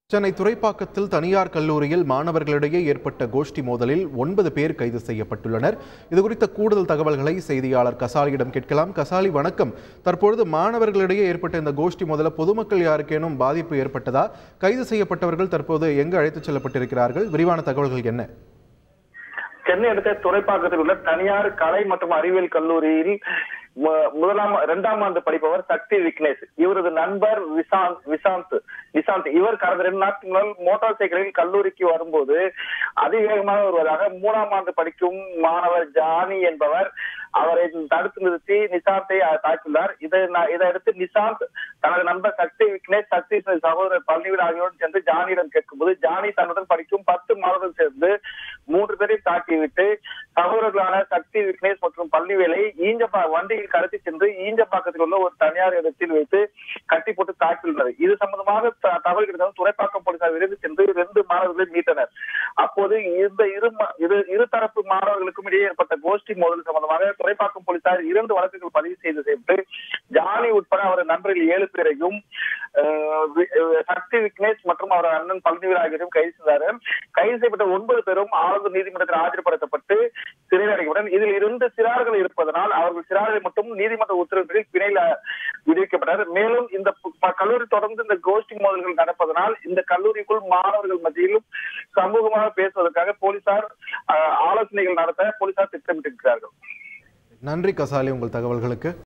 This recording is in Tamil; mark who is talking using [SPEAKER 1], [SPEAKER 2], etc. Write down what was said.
[SPEAKER 1] சென்னை துறைப்பாக்கத்தில் தனியார் கல்லூரியில் மாணவர்களிடையே ஏற்பட்ட கோஷ்டி மோதலில் ஒன்பது பேர் கைது செய்யப்பட்டுள்ளனர் இது குறித்த கூடுதல் தகவல்களை செய்தியாளர் கசாலியிடம் கேட்கலாம் கசாலி வணக்கம் தற்பொழுது மாணவர்களிடையே ஏற்பட்ட இந்த கோஷ்டி மோதல பொதுமக்கள் யாருக்கேனும் பாதிப்பு ஏற்பட்டதா கைது செய்யப்பட்டவர்கள் தற்போது எங்கு அழைத்துச் செல்லப்பட்டிருக்கிறார்கள் விரிவான தகவல்கள் என்ன
[SPEAKER 2] சென்னை அடுத்த துறைப்பாக்கத்தில் உள்ள தனியார் கலை மற்றும் அறிவியல் கல்லூரியில் மு- முதலாம் இரண்டாம் ஆண்டு படிப்பவர் சக்தி விக்னேஷ் இவரது நண்பர் விசாந்த் விசாந்த் விசாந்த் இவர் கடந்த ரெண்டு நாட்கள் முதல் மோட்டார் சைக்கிளில் கல்லூரிக்கு வரும்போது அதிவேகமாக வருவதாக மூணாம் ஆண்டு படிக்கும் மாணவர் ஜானி என்பவர் அவரை தடுத்து நிறுத்தி நிசாந்தை அஹ், தாக்கியுள்ளார் இதை ந- இதையடுத்து நிசாந்த் தனது நண்பர் சக்தி விக்னேஷ் சக்தி சகோதரர் பள்ளிவில் ஆகியோருடன் சென்று ஜானியிடம் கேட்கும்போது ஜானி தன்னுடன் படிக்கும் பத்து மாணவர்கள் சேர்ந்து மூன்று பேரை தாக்கிவிட்டு சகோதரர்களான சக்தி விக்னேஷ் மற்றும் பள்ளிவேலை ஈஞ்சப்பா வண்டியில் கடத்தி சென்று ஈஞ்சப்பாக்கத்தில் உள்ள ஒரு தனியார் இடத்தில் வைத்து கட்டி போட்டு தாக்கியுள்ளனர் இது சம்பந்தமாக த- தகவல் கிடைத்ததும் துறைப்பாக்கம் போலீசார் விரைந்து சென்று இரண்டு மாணவர்களை மீட்டனர் அப்போது இந்த இரு ம- இரு இருதரப்பு மாணவர்களுக்கும் இடையே ஏற்பட்ட கோஷ்டி மோதல் சம்பந்தமாக துறைப்பாக்கம் போலீசார் இரண்டு வழக்குகள் பதிவு செய்து செய்து ஜானி உட்பட அவரது நண்பர்கள் ஏழு பேரையும் அஹ், வி- அஹ், சக்தி விக்னேஷ் மற்றும் அவரது அண்ணன் பழனிவேல் ஆகியோரையும் கைது செய்தார் கைது செய்யப்பட்ட ஒன்பது பேரும் ஆளுநர் நீதிமன்றத்தில் ஆஜர்படுத்தப்பட்டு சிறையில் அடைக்கப்பட்டனர் இதில் இரண்டு சிறார்கள் இருப்பதனால் அவர்கள் சிறார்களை மட்டும் நீதிமன்ற உத்தரவுகளில் பிணையில் விடுவிக்கப்பட்டனர் மேலும் இந்த பு- ப- கல்லூரி தொடர்ந்து இந்த கோஷ்டி மோதல்கள் நடப்பதனால் இந்த கல்லூரிக்குள் மாணவர்கள் மத்தியிலும் சமூகமாக பேசுவதற்காக போலீசார் அஹ், ஆலோசனைகள் நடத்த போலீசார் திட்டமிட்டிருக்கிறார்கள்
[SPEAKER 1] நன்றி கசாலி உங்கள் தகவல்களுக்கு